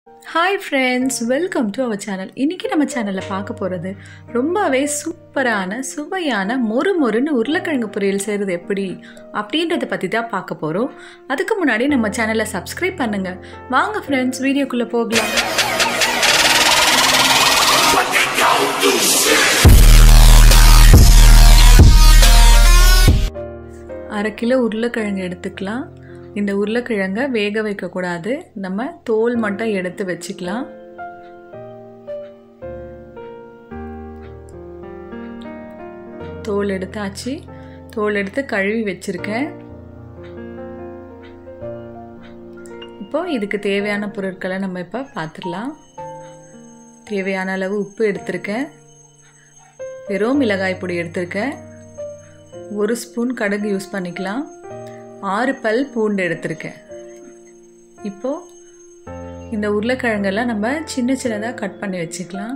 hi friends welcome to our channel இன்றைக்கி நம்ம சேனலில் பார்க்க போகிறது ரொம்பவே சூப்பரான சுவையான மொறு மொறுன்னு உருளைக்கிழங்கு பொரியல் செய்கிறது எப்படி அப்படின்றத பற்றி தான் பார்க்க போகிறோம் அதுக்கு முன்னாடி நம்ம சேனலை சப்ஸ்கிரைப் பண்ணுங்கள் வாங்க ஃப்ரெண்ட்ஸ் வீடியோக்குள்ளே போகலாம் அரை கிலோ உருளைக்கிழங்கு எடுத்துக்கலாம் இந்த உருளைக்கிழங்கை வேக வைக்கக்கூடாது நம்ம தோல் மட்டும் எடுத்து வச்சுக்கலாம் தோல் எடுத்தாச்சு தோல் எடுத்து கழுவி வச்சுருக்கேன் இப்போ இதுக்கு தேவையான பொருட்களை நம்ம இப்போ பார்த்துடலாம் தேவையான அளவு உப்பு எடுத்திருக்கேன் வெறும் மிளகாய் பொடி எடுத்திருக்கேன் ஒரு ஸ்பூன் கடுகு யூஸ் பண்ணிக்கலாம் ஆறு பல் பூண்டு எடுத்திருக்கேன் இப்போது இந்த உருளைக்கிழங்கெல்லாம் நம்ம சின்ன சின்னதாக கட் பண்ணி வச்சுக்கலாம்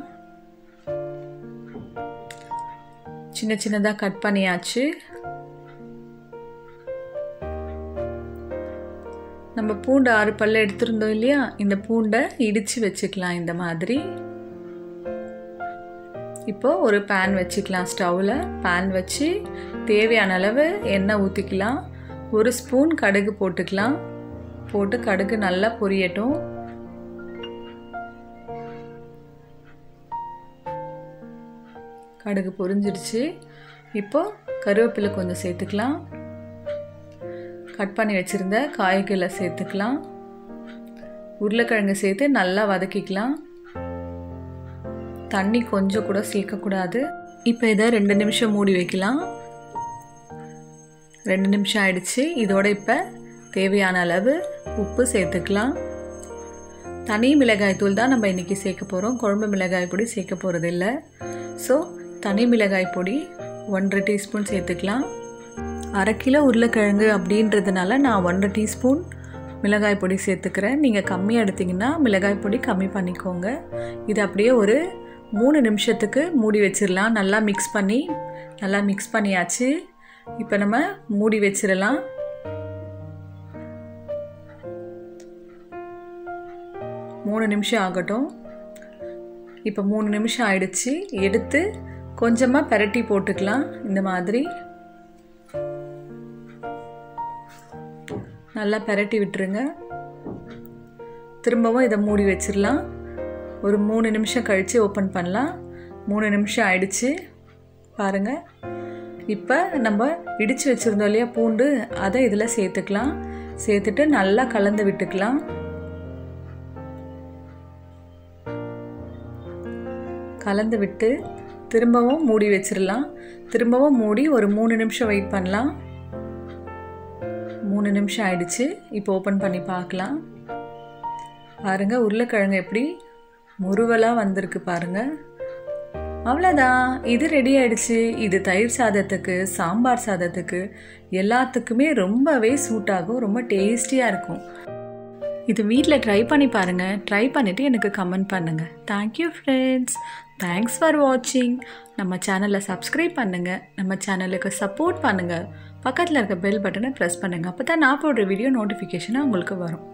சின்ன சின்னதாக கட் பண்ணியாச்சு நம்ம பூண்டு ஆறு பல்ல எடுத்திருந்தோம் இல்லையா இந்த பூண்டை இடித்து வச்சுக்கலாம் இந்த மாதிரி இப்போது ஒரு பேன் வச்சுக்கலாம் ஸ்டவ்வில் பேன் வச்சு தேவையான அளவு எண்ணெய் ஊற்றிக்கலாம் ஒரு ஸ்பூன் கடுகு போட்டுக்கலாம் போட்டு கடுகு நல்லா பொரியட்டும் கடுகு பொரிஞ்சிருச்சு இப்போ கருவேப்பிலை கொஞ்சம் சேர்த்துக்கலாம் கட் பண்ணி வச்சுருந்த காய்களை சேர்த்துக்கலாம் உருளைக்கிழங்கு சேர்த்து நல்லா வதக்கிக்கலாம் தண்ணி கொஞ்சம் கூட சேர்க்கக்கூடாது இப்போ இதை ரெண்டு நிமிஷம் மூடி வைக்கலாம் ரெண்டு நிமிஷம் ஆயிடுச்சு இதோட இப்போ தேவையான அளவு உப்பு சேர்த்துக்கலாம் தனி மிளகாய் தூள் தான் நம்ம இன்றைக்கி சேர்க்க போகிறோம் குழம்பு மிளகாய் பொடி சேர்க்க போகிறது இல்லை ஸோ தனி மிளகாய் பொடி ஒன்றரை டீஸ்பூன் சேர்த்துக்கலாம் அரை கிலோ உருளைக்கிழங்கு அப்படின்றதுனால நான் ஒன்றரை டீஸ்பூன் மிளகாய் பொடி சேர்த்துக்கிறேன் நீங்கள் கம்மியாக எடுத்திங்கன்னா மிளகாய் பொடி கம்மி பண்ணிக்கோங்க இது அப்படியே ஒரு மூணு நிமிஷத்துக்கு மூடி வச்சிடலாம் நல்லா மிக்ஸ் பண்ணி நல்லா மிக்ஸ் பண்ணியாச்சு இப்போ நம்ம மூடி வச்சிடலாம் மூணு நிமிஷம் ஆகட்டும் இப்போ மூணு நிமிஷம் ஆயிடுச்சு எடுத்து கொஞ்சமாக பெரட்டி போட்டுக்கலாம் இந்த மாதிரி நல்லா பெரட்டி விட்டுருங்க திரும்பவும் இதை மூடி வச்சிடலாம் ஒரு மூணு நிமிஷம் கழித்து ஓப்பன் பண்ணலாம் மூணு நிமிஷம் ஆயிடுச்சு பாருங்கள் இப்போ நம்ம இடித்து வச்சுருந்தோம் இல்லையா பூண்டு அதை இதில் சேர்த்துக்கலாம் சேர்த்துட்டு நல்லா கலந்து விட்டுக்கலாம் கலந்து விட்டு திரும்பவும் மூடி வச்சிடலாம் திரும்பவும் மூடி ஒரு மூணு நிமிஷம் வெயிட் பண்ணலாம் மூணு நிமிஷம் ஆயிடுச்சு இப்போ ஓப்பன் பண்ணி பார்க்கலாம் பாருங்கள் உருளைக்கிழங்கு எப்படி முருவலாக வந்திருக்கு பாருங்கள் அவ்வளோதான் இது ரெடி ஆயிடுச்சு இது தயிர் சாதத்துக்கு சாம்பார் சாதத்துக்கு எல்லாத்துக்குமே ரொம்பவே சூட் ஆகும் ரொம்ப டேஸ்டியாக இருக்கும் இது வீட்டில் ட்ரை பண்ணி பாருங்கள் ட்ரை பண்ணிவிட்டு எனக்கு கமெண்ட் பண்ணுங்கள் தேங்க்யூ ஃப்ரெண்ட்ஸ் தேங்க்ஸ் ஃபார் வாட்சிங் நம்ம சேனலை சப்ஸ்கிரைப் பண்ணுங்கள் நம்ம சேனலுக்கு சப்போர்ட் பண்ணுங்கள் பக்கத்தில் இருக்க பெல் பட்டனை ப்ரெஸ் பண்ணுங்கள் அப்போ தான் நான் போடுற வீடியோ நோட்டிஃபிகேஷனாக உங்களுக்கு வரும்